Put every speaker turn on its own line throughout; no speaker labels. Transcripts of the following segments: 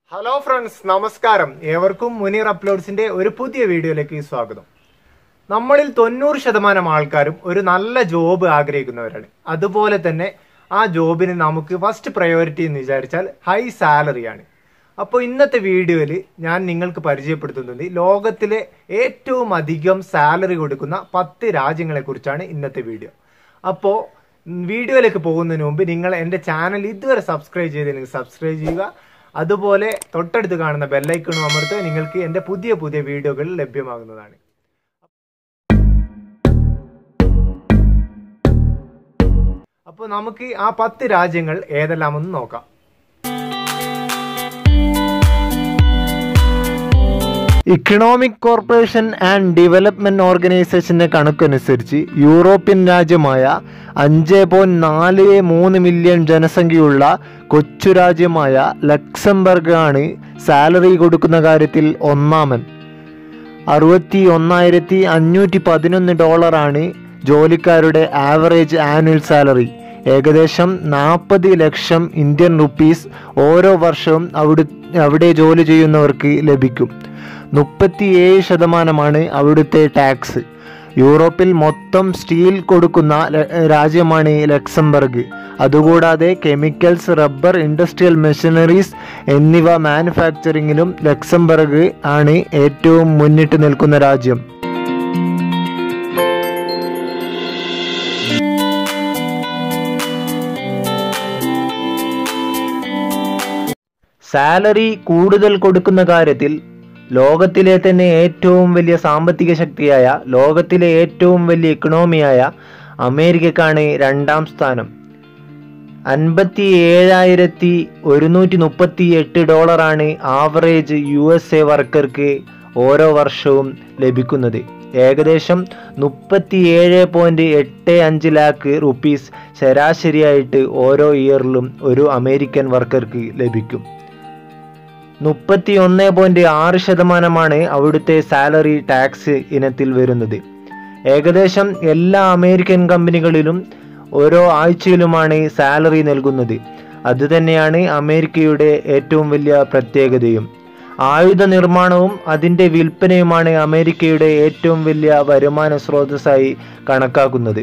hello friends നമസ്കാരം ഏവർക്കും മുനീർ അപ്ലോഡ്സിന്റെ ഒരു പുതിയ വീഡിയോയിലേക്ക് സ്വാഗതം നമ്മളിൽ തൊണ്ണൂറ് ശതമാനം ആൾക്കാരും ഒരു നല്ല ജോബ് ആഗ്രഹിക്കുന്നവരാണ് അതുപോലെ തന്നെ ആ ജോബിന് നമുക്ക് ഫസ്റ്റ് പ്രയോറിറ്റി എന്ന് വിചാരിച്ചാൽ ഹൈ സാലറിയാണ് അപ്പോൾ ഇന്നത്തെ വീഡിയോയിൽ ഞാൻ നിങ്ങൾക്ക് പരിചയപ്പെടുത്തുന്നത് ലോകത്തിലെ ഏറ്റവും അധികം സാലറി കൊടുക്കുന്ന പത്ത് രാജ്യങ്ങളെ കുറിച്ചാണ് ഇന്നത്തെ വീഡിയോ അപ്പോൾ വീഡിയോയിലേക്ക് പോകുന്നതിന് മുമ്പ് നിങ്ങൾ എൻ്റെ ചാനൽ ഇതുവരെ സബ്സ്ക്രൈബ് ചെയ്തില്ലെങ്കിൽ സബ്സ്ക്രൈബ് ചെയ്യുക അതുപോലെ തൊട്ടടുത്ത് കാണുന്ന ബെല്ലൈക്കണും അമർത്തുക നിങ്ങൾക്ക് എൻ്റെ പുതിയ പുതിയ വീഡിയോകൾ ലഭ്യമാകുന്നതാണ് അപ്പോൾ നമുക്ക് ആ പത്ത് രാജ്യങ്ങൾ ഏതെല്ലാമെന്ന് നോക്കാം ഇക്കണോമിക് കോർപ്പറേഷൻ ആൻഡ് ഡെവലപ്മെന്റ് ഓർഗനൈസേഷന്റെ കണക്കനുസരിച്ച് യൂറോപ്യൻ രാജ്യമായ അഞ്ച് പോയിന്റ് നാല് മൂന്ന് മില്യൺ ജനസംഖ്യയുള്ള കൊച്ചു രാജ്യമായ ലക്സംബർഗ് ആണ് സാലറി കൊടുക്കുന്ന കാര്യത്തിൽ ഒന്നാമൻ അറുപത്തി ഒന്നായിരത്തി അഞ്ഞൂറ്റി പതിനൊന്ന് ഡോളറാണ് ജോലിക്കാരുടെ ആവറേജ് ആനുവൽ സാലറി ഏകദേശം നാൽപ്പത് ലക്ഷം ഇന്ത്യൻ റുപ്പീസ് ഓരോ വർഷവും അവിടെ അവിടെ ജോലി ചെയ്യുന്നവർക്ക് ലഭിക്കും മുപ്പത്തിയേഴ് ശതമാനമാണ് അവിടുത്തെ ടാക്സ് യൂറോപ്പിൽ മൊത്തം സ്റ്റീൽ കൊടുക്കുന്ന ല- രാജ്യമാണ് ലക്സംബർഗ് അതുകൂടാതെ കെമിക്കൽസ് റബ്ബർ ഇൻഡസ്ട്രിയൽ മെഷീനറീസ് എന്നിവ മാനുഫാക്ചറിങ്ങിലും ലക്സംബർഗ് ആണ് ഏറ്റവും മുന്നിട്ട് നിൽക്കുന്ന രാജ്യം സാലറി കൂടുതൽ കൊടുക്കുന്ന കാര്യത്തിൽ ലോകത്തിലെ തന്നെ ഏറ്റവും വലിയ സാമ്പത്തിക ശക്തിയായ ലോകത്തിലെ ഏറ്റവും വലിയ ഇക്കണോമിയായ അമേരിക്കക്കാണ് രണ്ടാം സ്ഥാനം അൻപത്തി ഏഴായിരത്തി ഒരുന്നൂറ്റി മുപ്പത്തി എട്ട് ഡോളറാണ് ആവറേജ് യു എസ് എ വർക്കർക്ക് ഓരോ വർഷവും ലഭിക്കുന്നത് ഏകദേശം മുപ്പത്തി ഏഴ് പോയിന്റ് എട്ട് അഞ്ച് ലാക്ക് റുപ്പീസ് ശരാശരിയായിട്ട് ഓരോ ഇയറിലും ഒരു അമേരിക്കൻ വർക്കർക്ക് ലഭിക്കും മുപ്പത്തി ഒന്ന് പോയിന്റ് ആറ് ശതമാനമാണ് അവിടുത്തെ സാലറി ടാക്സ് ഇനത്തിൽ വരുന്നത് ഏകദേശം എല്ലാ അമേരിക്കൻ കമ്പനികളിലും ഓരോ ആഴ്ചയിലുമാണ് സാലറി നൽകുന്നത് അതുതന്നെയാണ് അമേരിക്കയുടെ ഏറ്റവും വലിയ പ്രത്യേകതയും ആയുധ നിർമ്മാണവും അതിൻ്റെ വിൽപ്പനയുമാണ് അമേരിക്കയുടെ ഏറ്റവും വലിയ വരുമാന സ്രോതസ്സായി കണക്കാക്കുന്നത്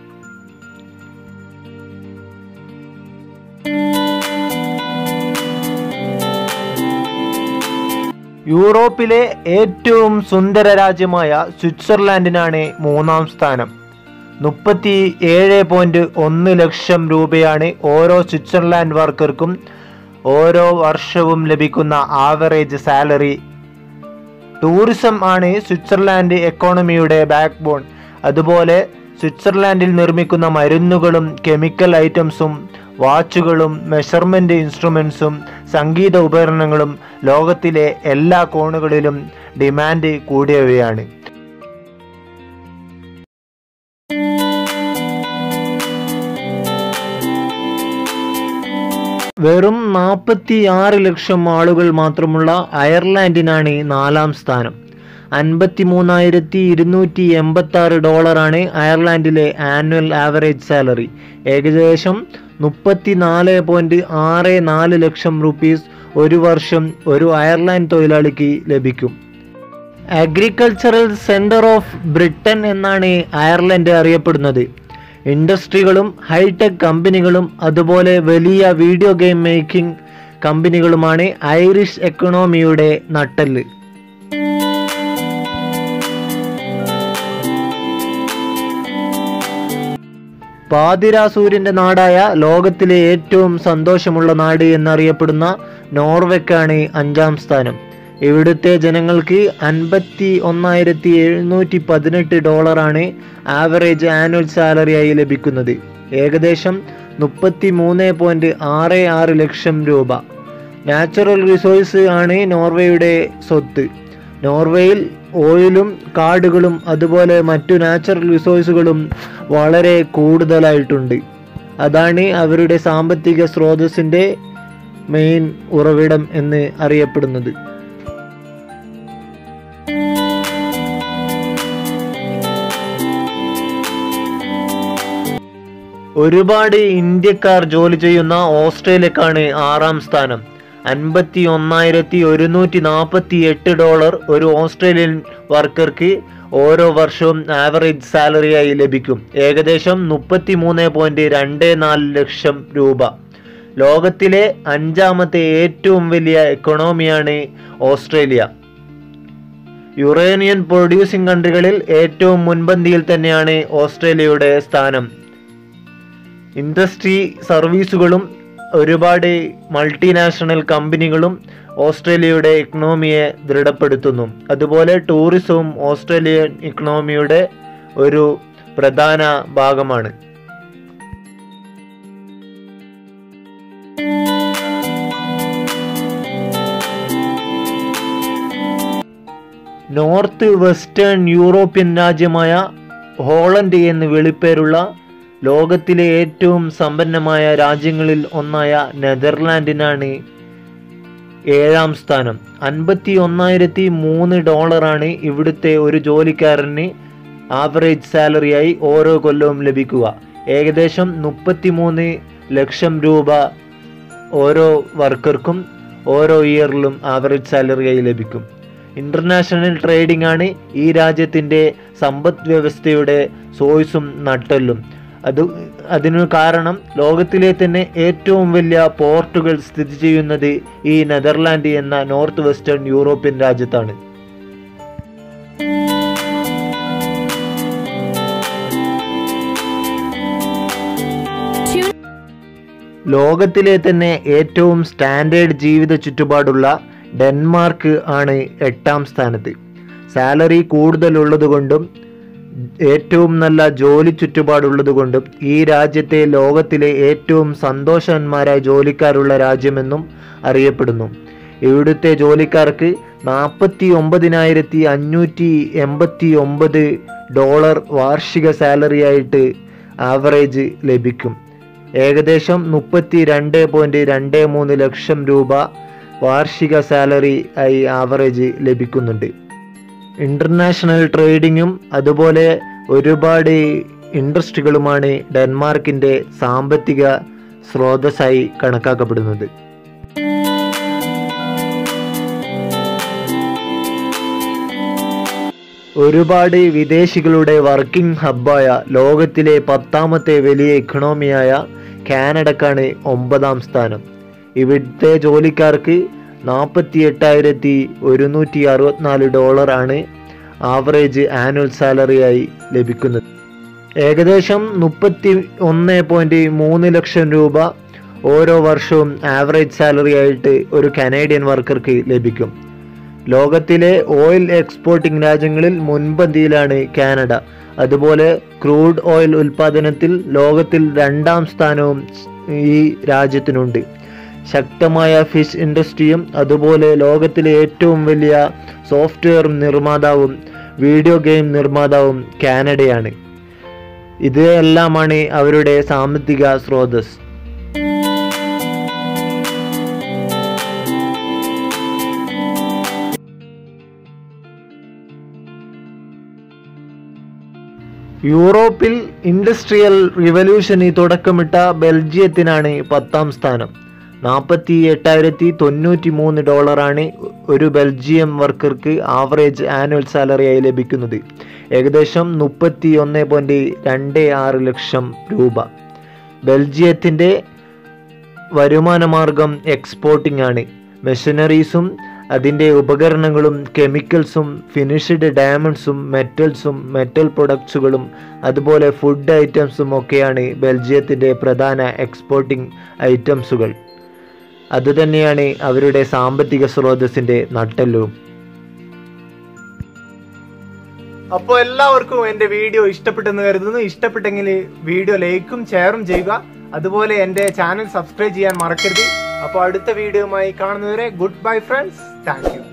യൂറോപ്പിലെ ഏറ്റവും സുന്ദര രാജ്യമായ സ്വിറ്റ്സർലാൻഡിനാണ് മൂന്നാം സ്ഥാനം മുപ്പത്തി ഏഴ് പോയിന്റ് ഒന്ന് ലക്ഷം രൂപയാണ് ഓരോ സ്വിറ്റ്സർലാൻഡ് വർക്കർക്കും ഓരോ വർഷവും ലഭിക്കുന്ന ആവറേജ് സാലറി ടൂറിസം ആണ് സ്വിറ്റ്സർലാൻഡ് എക്കോണമിയുടെ ബാക്ക് ബോൺ അതുപോലെ സ്വിറ്റ്സർലാൻഡിൽ നിർമ്മിക്കുന്ന മരുന്നുകളും കെമിക്കൽ ഐറ്റംസും വാച്ചുകളും മെഷർമെൻ്റ് ഇൻസ്ട്രുമെൻസും സംഗീത ഉപകരണങ്ങളും ലോകത്തിലെ എല്ലാ കോണുകളിലും ഡിമാൻഡ് കൂടിയവയാണ് വെറും നാൽപ്പത്തി ആറ് ലക്ഷം ആളുകൾ മാത്രമുള്ള അയർലാൻഡിനാണ് നാലാം സ്ഥാനം അൻപത്തി മൂന്നായിരത്തി ഇരുന്നൂറ്റി എൺപത്തി ആറ് ഡോളറാണ് അയർലാൻഡിലെ ആനുവൽ ആവറേജ് സാലറി ഏകദേശം മുപ്പത്തി നാല് പോയിന്റ് ആറ് നാല് ലക്ഷം റുപ്പീസ് ഒരു വർഷം ഒരു അയർലാൻഡ് തൊഴിലാളിക്ക് ലഭിക്കും അഗ്രികൾച്ചറൽ സെന്റർ ഓഫ് ബ്രിട്ടൻ എന്നാണ് അയർലൻഡ് അറിയപ്പെടുന്നത് ഇൻഡസ്ട്രികളും ഹൈടെക് കമ്പനികളും അതുപോലെ വലിയ വീഡിയോ ഗെയിം മേക്കിംഗ് കമ്പനികളുമാണ് ഐറിഷ് എക്കണോമിയുടെ നട്ടെല്ല് പാതിരാ സൂര്യന്റെ നാടായ ലോകത്തിലെ ഏറ്റവും സന്തോഷമുള്ള നാട് എന്നറിയപ്പെടുന്ന നോർവെക്കാണ് അഞ്ചാം സ്ഥാനം ഇവിടുത്തെ ജനങ്ങൾക്ക് അൻപത്തി ഒന്നായിരത്തി എഴുന്നൂറ്റി പതിനെട്ട് ഡോളറാണ് ആവറേജ് ആനുവൽ സാലറിയായി ലഭിക്കുന്നത് ഏകദേശം മുപ്പത്തി മൂന്ന് പോയിന്റ് ആറ് ആറ് ലക്ഷം രൂപ നാച്ചുറൽ റിസോഴ്സ് ആണ് നോർവേയുടെ സ്വത്ത് നോർവേയിൽ ഓയിലും കാടുകളും അതുപോലെ മറ്റു നാച്ചുറൽ റിസോഴ്സുകളും വളരെ കൂടുതലായിട്ടുണ്ട് അതാണ് അവരുടെ സാമ്പത്തിക സ്രോതസ്സിൻ്റെ മെയിൻ ഉറവിടം എന്ന് അറിയപ്പെടുന്നത് ഒരുപാട് ഇന്ത്യക്കാർ ജോലി ചെയ്യുന്ന ഓസ്ട്രേലിയക്കാണ് ആറാം സ്ഥാനം അൻപത്തി ഒന്നായിരത്തി ഒരുന്നൂറ്റി നാൽപ്പത്തി എട്ട് ഡോളർ ഒരു ഓസ്ട്രേലിയൻ വർക്കർക്ക് ഓരോ വർഷവും ആവറേജ് സാലറിയായി ലഭിക്കും ഏകദേശം മുപ്പത്തി മൂന്ന് പോയിന്റ് രണ്ട് നാല് ലക്ഷം രൂപ ലോകത്തിലെ അഞ്ചാമത്തെ ഏറ്റവും വലിയ എക്കണോമിയാണ് ഓസ്ട്രേലിയ യുറേനിയൻ പ്രൊഡ്യൂസിംഗ് കൺട്രികളിൽ ഏറ്റവും മുൻപന്തിയിൽ തന്നെയാണ് ഓസ്ട്രേലിയയുടെ സ്ഥാനം ഇൻഡസ്ട്രി സർവീസുകളും ഒരുപാട് മൾട്ടിനാഷണൽ കമ്പനികളും ഓസ്ട്രേലിയയുടെ ഇക്കണോമിയെ ദൃഢപ്പെടുത്തുന്നു അതുപോലെ ടൂറിസവും ഓസ്ട്രേലിയൻ ഇക്കണോമിയുടെ ഒരു പ്രധാന ഭാഗമാണ് നോർത്ത് വെസ്റ്റേൺ യൂറോപ്യൻ രാജ്യമായ ഹോളണ്ട് എന്ന് വിളിപ്പേരുള്ള ലോകത്തിലെ ഏറ്റവും സമ്പന്നമായ രാജ്യങ്ങളിൽ ഒന്നായ നെതർലാൻഡിനാണ് ഏഴാം സ്ഥാനം അൻപത്തി ഒന്നായിരത്തി മൂന്ന് ഡോളറാണ് ഇവിടുത്തെ ഒരു ജോലിക്കാരന് ആവറേജ് സാലറിയായി ഓരോ കൊല്ലവും ലഭിക്കുക ഏകദേശം മുപ്പത്തി മൂന്ന് ലക്ഷം രൂപ ഓരോ വർക്കർക്കും ഓരോ ഇയറിലും ആവറേജ് സാലറിയായി ലഭിക്കും ഇന്റർനാഷണൽ ട്രേഡിംഗ് ആണ് ഈ രാജ്യത്തിൻ്റെ സമ്പദ് വ്യവസ്ഥയുടെ സോഴ്സും നട്ടെല്ലും അത് അതിനു കാരണം ലോകത്തിലെ തന്നെ ഏറ്റവും വലിയ പോർട്ടുകൾ സ്ഥിതി ചെയ്യുന്നത് ഈ നെതർലാൻഡ് എന്ന നോർത്ത് വെസ്റ്റേൺ യൂറോപ്യൻ രാജ്യത്താണ് ലോകത്തിലെ തന്നെ ഏറ്റവും സ്റ്റാൻഡേർഡ് ജീവിത ചുറ്റുപാടുള്ള ഡെൻമാർക്ക് ആണ് എട്ടാം സ്ഥാനത്ത് സാലറി കൂടുതലുള്ളതുകൊണ്ടും ഏറ്റവും നല്ല ജോലി ചുറ്റുപാടുള്ളതുകൊണ്ടും ഈ രാജ്യത്തെ ലോകത്തിലെ ഏറ്റവും സന്തോഷവാന്മാരായ ജോലിക്കാരുള്ള രാജ്യമെന്നും അറിയപ്പെടുന്നു ഇവിടുത്തെ ജോലിക്കാർക്ക് നാൽപ്പത്തി ഒമ്പതിനായിരത്തി അഞ്ഞൂറ്റി എൺപത്തി ഒമ്പത് ഡോളർ വാർഷിക സാലറിയായിട്ട് ആവറേജ് ലഭിക്കും ഏകദേശം മുപ്പത്തി രണ്ട് പോയിന്റ് രണ്ട് മൂന്ന് ലക്ഷം രൂപ വാർഷിക സാലറി ആയി ആവറേജ് ലഭിക്കുന്നുണ്ട് ഇന്റർനാഷണൽ ട്രേഡിങ്ങും അതുപോലെ ഒരുപാട് ഇൻഡസ്ട്രികളുമാണ് ഡെൻമാർക്കിൻ്റെ സാമ്പത്തിക സ്രോതസ്സായി കണക്കാക്കപ്പെടുന്നത് ഒരുപാട് വിദേശികളുടെ വർക്കിംഗ് ഹബ്ബായ ലോകത്തിലെ പത്താമത്തെ വലിയ ഇക്കണോമിയായ കാനഡക്കാണ് ഒമ്പതാം സ്ഥാനം ഇവിടുത്തെ ജോലിക്കാർക്ക് നാൽപ്പത്തി എട്ടായിരത്തി ഒരുന്നൂറ്റി അറുപത്തിനാല് ഡോളറാണ് ആവറേജ് ആനുവൽ സാലറിയായി ലഭിക്കുന്നത് ഏകദേശം മുപ്പത്തി ഒന്ന് പോയിന്റ് മൂന്ന് ലക്ഷം രൂപ ഓരോ വർഷവും ആവറേജ് സാലറി ആയിട്ട് ഒരു കനേഡിയൻ വർക്കർക്ക് ലഭിക്കും ലോകത്തിലെ ഓയിൽ എക്സ്പോർട്ടിംഗ് രാജ്യങ്ങളിൽ മുൻപന്തിയിലാണ് കാനഡ അതുപോലെ ക്രൂഡ് ഓയിൽ ഉൽപാദനത്തിൽ ലോകത്തിൽ രണ്ടാം സ്ഥാനവും ഈ രാജ്യത്തിനുണ്ട് ശക്തമായ ഫിഷ് ഇൻഡസ്ട്രിയും അതുപോലെ ലോകത്തിലെ ഏറ്റവും വലിയ സോഫ്റ്റ്വെയർ നിർമ്മാതാവും വീഡിയോ ഗെയിം നിർമ്മാതാവും കാനഡയാണ് ഇത് എല്ലാമാണ് അവരുടെ സാമ്പത്തിക സ്രോതസ് യൂറോപ്പിൽ ഇൻഡസ്ട്രിയൽ റിവല്യൂഷന് തുടക്കമിട്ട ബെൽജിയത്തിനാണ് പത്താം സ്ഥാനം നാൽപ്പത്തി എട്ടായിരത്തി തൊണ്ണൂറ്റി മൂന്ന് ഡോളറാണ് ഒരു ബെൽജിയം വർക്കർക്ക് ആവറേജ് ആനുവൽ സാലറിയായി ലഭിക്കുന്നത് ഏകദേശം മുപ്പത്തി ഒന്ന് പോയിന്റ് രണ്ട് ആറ് ലക്ഷം രൂപ ബെൽജിയത്തിൻ്റെ വരുമാന മാർഗം എക്സ്പോർട്ടിംഗ് ആണ് മെഷീനറീസും അതിൻ്റെ ഉപകരണങ്ങളും കെമിക്കൽസും ഫിനിഷ്ഡ് ഡയമണ്ട്സും മെറ്റൽസും മെറ്റൽ പ്രൊഡക്ട്സുകളും അതുപോലെ ഫുഡ് ഐറ്റംസും ഒക്കെയാണ് ബെൽജിയത്തിൻ്റെ പ്രധാന എക്സ്പോർട്ടിംഗ് ഐറ്റംസുകൾ അതുതന്നെയാണ് അവരുടെ സാമ്പത്തിക സ്രോതസ്സിൻ്റെ നട്ടെല്ലും
അപ്പോൾ എല്ലാവർക്കും എൻ്റെ വീഡിയോ ഇഷ്ടപ്പെട്ടെന്ന് കരുതുന്നു ഇഷ്ടപ്പെട്ടെങ്കിൽ വീഡിയോ ലൈക്കും ഷെയറും ചെയ്യുക അതുപോലെ എൻ്റെ ചാനൽ സബ്സ്ക്രൈബ് ചെയ്യാൻ മറക്കരുത് അപ്പോൾ അടുത്ത വീഡിയോയുമായി കാണുന്നവരെ good bye friends thank U